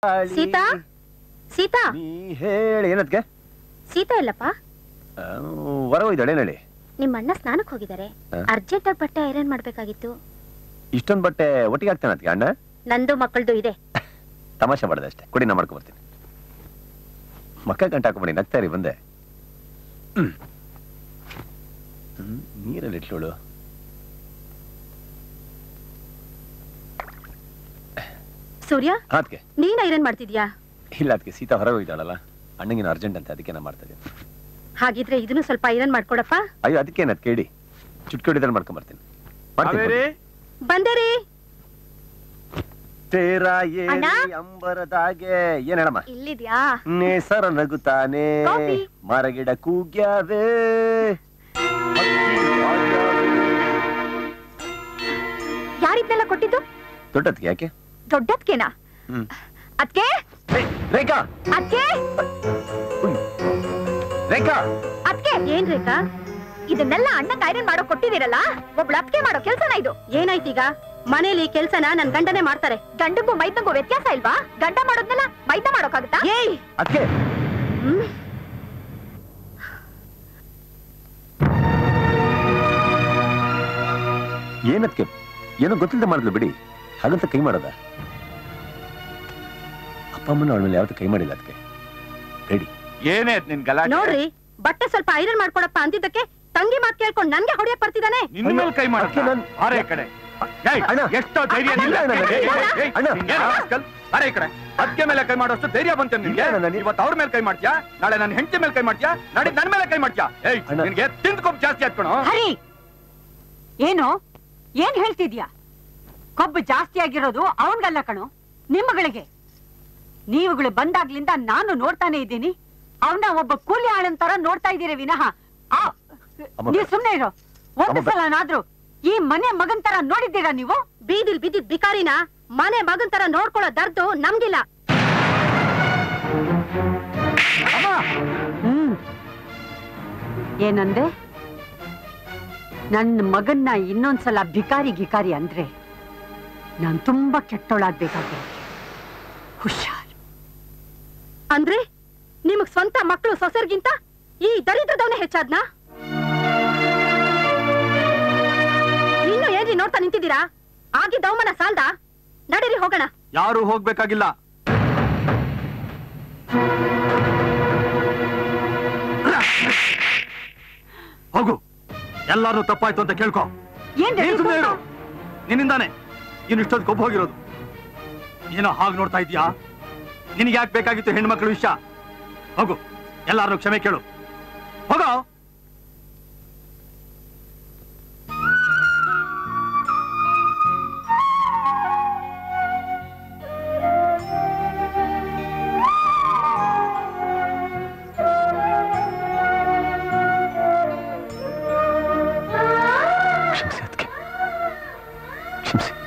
ಸೀತಾ ಸೀತಾ ನೀ ಹೇಳಿ ಏನದ್ಕೆ ಸೀತಾ ಇಲ್ಲಪ್ಪ ಹೊರ ಹೋಯ್ದಾಳೆ ಹೇಳಿ ನಿಮ್ಮ ಅಣ್ಣ ಸ್ನಾನಕ್ಕೆ ಹೋಗಿದ್ದಾರೆ ಹಾ? ಅರ್ಜೆಂಟ್ ಆಗಿ ಬಟ್ಟೆ ಐರನ್ ಮಾಡ್ಬೇಕಾಗಿತ್ತು ಇಷ್ಟೊಂದ್ ಬಟ್ಟೆ ಒಟ್ಟಿಗೆ ಹಾಕ್ತಾನೆ ಅದಕ್ಕೆ ಅಣ್ಣ ನಂದು ಮಕ್ಕಳ್ದು ಇದೆ ತಮಾಷೆ ಮಾಡಿದೆ ಅಷ್ಟೇ ಕೊಡಿ ನಾ ಮಾಡ್ಕೊ ಬರ್ತೀನಿ ಮಕ್ಕ ಗಂಟ ಹಾಕೊಂಬಿಡಿ ನಗ್ತಾರಿ ಬಂದೆ ಹ್ಮ್. ಹ್ಮ್, ನೀರಲ್ಲಿ ಇಟ್ಲೋಳು ಸೂರ್ಯ ಅದಕ್ಕೆ ನೀನ್ ಐರನ್ ಮಾಡ್ತಿದ್ಯಾ ಇಲ್ಲ ಅದಕ್ಕೆ ಸೀತಾ ಹೊರಗೆ ಹೋಗಿದ್ದಾಳಲ್ಲ ಅಣ್ಣಗಿನ ಅರ್ಜೆಂಟ್ ಅಂತ ಅದಕ್ಕೆ ನಾ ಮಾಡ್ತಾ ಇದ್ದೀನಿ ಹಾಗಿದ್ರೆ ಇದನ್ನು ಸ್ವಲ್ಪ ಐರನ್ ಮಾಡ್ಕೊಡಪ್ಪ ಅಯ್ಯೋ ಅದಕ್ಕೆ ಏನದು ಕೇಳಿ ಚುಟ್ಕೊಡಿದಲ್ಲಿ ಮಾಡ್ಕೊಂಡ್ ಬರ್ತೀನಿ ಮಾಡ್ತೀನಿ ಬಂದೆ ರೀ ತೇರ ಅಣ್ಣ? ಏರಿ ಅಂಬರದಾಗೆ ಏನ್ ಹೇಳಮ್ಮ ಇಲ್ಲಿದ್ಯಾ ನೇಸರ ನಗುತ್ತಾನೆ ಕಾಫಿ. ಮರಗಿಡ ಕೂಗ್ಯಾವೆ ಯಾರಿದ್ನೆಲ್ಲ ಕೊಟ್ಟಿದ್ದು ದೊಡ್ಡದ್ಕೆ ಯಾಕೆ ದೊಡ್ಡದ್ಕೇನಾ ಹ್ಮ್ ಅದ್ಕೆ ರೇಖಾ ಅದ್ಕೆ ಉಯ್. ರೇಖಾ ಅದ್ಕೆ ಏನ್ ರೇಖಾ ಇದನ್ನೆಲ್ಲ ಅಣ್ಣಂಗ್ ಐರನ್ ಮಾಡೋ ಕೊಟ್ಟಿದ್ದೀರಲ್ಲ ಒಬ್ಳ ಅದ್ಕೆ ಮಾಡೋ ಕೆಲ್ಸನ ಇದು ಏನಾಯ್ತೀಗ ಮನೇಲಿ ಕೆಲ್ಸನ ನನ್ ಗಂಡನೇ ಮಾಡ್ತಾರೆ ಗಂಡಂಗೂ ಮೈದಂಗೂ ವ್ಯತ್ಯಾಸ ಇಲ್ವಾ ಗಂಡ ಮಾಡೋದ್ನೆಲ್ಲ ಮೈದ ಮಾಡೋಕ್ಕಾಗುತ್ತಾ ಏಯ್ ಅದಕ್ಕೆ ಹ್ಮ್ ಏನದ್ಕೆ ಏನೋ ಗೊತ್ತಿಲ್ಲದೆ ಮಾಡಿದ್ಲು ಬಿಡಿ ಹಾಗಂತ ಕೈ ಮಾಡೋದ ಅಪ್ಪ ಅಮ್ಮನ ಅವಳ ಮೇಲೆ ಯಾವತ್ತೂ ಕೈ ಮಾಡಿಲ್ಲ ಅದಕ್ಕೆ ರೆಡಿ ಏನೇ ನಿನ್ ಗಲಾಟೆ ನೋಡ್ರಿ ಬಟ್ಟೆ ಸ್ವಲ್ಪ ಐರನ್ ಮಾಡ್ಕೊಡಪ್ಪ ಅಂತಿದ್ದಕ್ಕೆ ತಂಗಿ ಮಾತ್ ಕೇಳ್ಕೊಂಡು ನನ್ಗೆ ಹೊಡೆಯಕ್ ಬರ್ತಿದ್ದಾನೆ ನಿನ್ನ ಮೇಲೆ ಕೈ ಮಾಡ ಅದ್ಕೆ ನಾನ್- ಬಾರೆ ಈ ಕಡೆ ಏಯ್, ಅಣ್ಣ. ಎಷ್ಟೋ ಧೈರ್ಯ ಅಣ್ಣ, ನಿನ್ಗೆ? ಅಣ್ಣ, ಅಣ್ಣ, ಏಯ್, ಏಯ್, ಏಯ್, ಅಣ್ಣ. ಏನ್ rascal? ಬಾರೆ ಈ ಕಡೆ ಅದಕ್ಕೆ ಮೇಲೆ ಕೈ ಮಾಡೋಷ್ಟು ಧೈರ್ಯ ಬಂತೆ ನಿನ್ಗೆ ಇಲ್ಲ, ಅಣ್ಣ, ನೀ- ಇವತ್ತು ಅವ್ರ ಮೇಲೆ ಕೈ ಮಾಡ್ತೀಯಾ ನಾಳೆ ನನ್ನ ಹೆಂಡತಿ ಮೇಲೆ ಕೈ ಮಾಡ್ತೀಯಾ ನಾಳೆ ನನ್ನ ಮೇಲೆ ಕೈ ಮಾಡ್ತೀಯಾ ಏಯ್ ಅಣ್ಣ. ನಿನ್ಗೆ ತಿಂದ್ಕೊಬ್ ಜಾಸ್ತಿ ಹಾಕೋಣ ಹರಿ ಏನು ಏನ್ ಹೇಳ್ತಿದ್ಯಾ ಕೊಬ್ಬು ಜಾಸ್ತಿ ಆಗಿರೋದು ಅವನ್ಗಲ್ಲ ಕಣು ನಿಮ್ಮಗಳಿಗೆ ನೀವುಗಳು ಬಂದಾಗ್ಲಿಂದ ನಾನು ನೋಡ್ತಾನೆ ಇದ್ದೀನಿ ಅವನ ಒಬ್ಬ ಕೂಲಿ ಆಳನ್ ತರ ನೋಡ್ತಾ ಇದ್ದೀರಿ ವಿನಃ ಆ- ಅಮ್ಮ ನೀವ್ ಸುಮ್ನೆ ಇರೋ ಒಂದು ಅಮ್ಮ ಬ- ಸಲನಾದ್ರೂ ಈ ಮನೆ ಮಗನ್ ತರ ನೋಡಿದ್ದೀರಾ ನೀವು ಬೀದಿಲ್ ಬಿದ್ದಿದ್ ಬಿಕಾರಿನ ಮನೆ ಮಗನ್ ತರ ನೋಡ್ಕೊಳ್ಳೋ ದರ್ದು ನಮ್ಗಿಲ್ಲ ಹ್ಮ್ ಏನಂದೆ ನನ್ನ ಮಗನ್ನ ಇನ್ನೊಂದ್ಸಲ ಭಿಕಾರಿ ಗಿಕಾರಿ ಅಂದ್ರೆ ನಾನ್ ತುಂಬಾ ಕೆಟ್ಟೋಳಾಗ್ಬೇಕಾಗಿ ಹುಷಾರ್ ಅಂದ್ರೆ ನಿಮಗ್ ಸ್ವಂತ ಮಕ್ಕಳು ಸೊಸೆರ್ಗಿಂತ ಈ ದರಿದ್ರದವನೇ ಹೆಚ್ಚಾದ್ನಾ ಇನ್ನು ಏನ್ರಿ ನೋಡ್ತಾ ನಿಂತಿದ್ದೀರಾ ಆಗಿದ್ದ ಅವಮಾನ ಸಾಲ್ದ ನಡೀರಿ ಹೋಗೋಣ ಯಾರು ಹೋಗ್ಬೇಕಾಗಿಲ್ಲ ಹೋಗು ಎಲ್ಲಾರು ತಪ್ಪಾಯ್ತು ಅಂತ ಕೇಳ್ಕೊ ಏನ್ ನೀನ್ ಸುಮ್ನೆ ಇರು ನಿನ್ನಿಂದಾನೆ ಇನ್ನು ಇಷ್ಟೊಂದು ಕೊಬ್ಬು ಹೋಗಿರೋದು ಏನೋ ಹಾಗೆ ನೋಡ್ತಾ ಇದೀಯಾ ನಿನಗೆ ಯಾಕೆ ಬೇಕಾಗಿತ್ತು ಹೆಣ್ಮಕ್ಳ ವಿಷಯ ಹೋಗು ಎಲ್ಲಾರನ್ನು ಕ್ಷಮೆ ಕೇಳು ಹೋಗೋ ಕ್ಷಮಿಸಿ ಅದಕ್ಕೆ ಕ್ಷಮಿಸಿ